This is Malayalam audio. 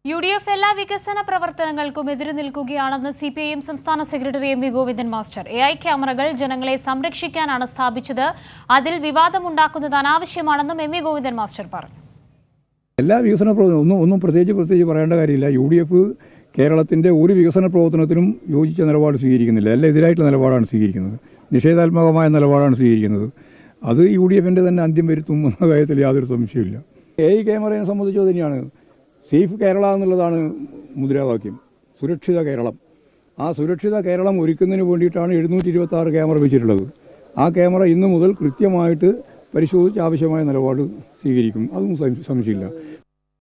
യു ഡി എഫ് എല്ലാ വികസന പ്രവർത്തനങ്ങൾക്കും എതിര് നിൽക്കുകയാണെന്ന് സി പി ഐ എം സംസ്ഥാന secretary M V Govindan master A I ക്യാമറകൾ ജനങ്ങളെ സംരക്ഷിക്കാനാണ് സ്ഥാപിച്ചത് അതിൽ വിവാദമുണ്ടാക്കുന്നത് അനാവശ്യമാണെന്നും എം വി ഗോവിന്ദൻ മാസ്റ്റർ പറഞ്ഞു എല്ലാ വികസന പ്രവർത്തനം ഒന്നും ഒന്നും പ്രത്യേകിച്ച് പ്രത്യേകിച്ച് പറയേണ്ട കാര്യമില്ല യു ഡി എഫ് കേരളത്തിൻ്റെ ഒരു വികസന പ്രവർത്തനത്തിനും യോജിച്ച നിലപാട് സ്വീകരിക്കുന്നില്ല എല്ലാം എതിരായിട്ടുള്ള നിലപാടാണ് സ്വീകരിക്കുന്നത് നിഷേധാത്മകമായ നിലപാടാണ് സ്വീകരിക്കുന്നത് അത് യു ഡി എഫിൻ്റെ തന്നെ അന്ത്യം വരുത്തും എന്ന കാര്യത്തിൽ യാതൊരു സംശയമില്ല എ ഐ ക്യാമറയെ സംബന്ധിച്ചോ തന്നെയാണ് സേഫ് കേരള എന്നുള്ളതാണ് മുദ്രാവാക്യം സുരക്ഷിത കേരളം ആ സുരക്ഷിത കേരളം ഒരുക്കുന്നതിന് വേണ്ടിയിട്ടാണ് എഴുന്നൂറ്റി ഇരുപത്തി ആറ് ക്യാമറ വെച്ചിട്ടുള്ളത് ആ ക്യാമറ ഇന്നു മുതൽ കൃത്യമായിട്ട് പരിശോധിച്ച് ആവശ്യമായ നിലപാട് സ്വീകരിക്കും അതും സം- സംശയമില്ല